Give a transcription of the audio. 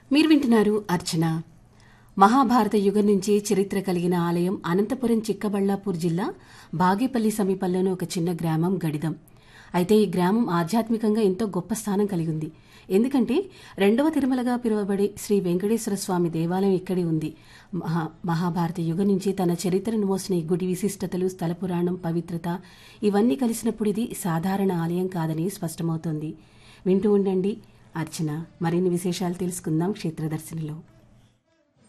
మీరు వింటున్నారు అర్చన మహాభారత యుగం నుంచి చరిత్ర కలిగిన ఆలయం అనంతపురం చిక్కబళ్లాపూర్ జిల్లా బాగేపల్లి సమీపంలోని ఒక చిన్న గ్రామం గడిదం అయితే ఈ గ్రామం ఆధ్యాత్మికంగా ఎంతో గొప్ప స్థానం కలిగి ఉంది ఎందుకంటే రెండవ తిరుమలగా పిలువబడే శ్రీ వెంకటేశ్వర స్వామి దేవాలయం ఇక్కడే ఉంది మహా మహాభారత యుగం నుంచి తన చరిత్రను మోసిన ఈ గుడి విశిష్టతలు స్థల పురాణం పవిత్రత ఇవన్నీ కలిసినప్పుడు ఇది సాధారణ ఆలయం కాదని స్పష్టమవుతోంది వింటూ ఉండండి అర్చన మరిన్ని విశేషాలు తెలుసుకుందాం క్షేత్రదర్శినిలో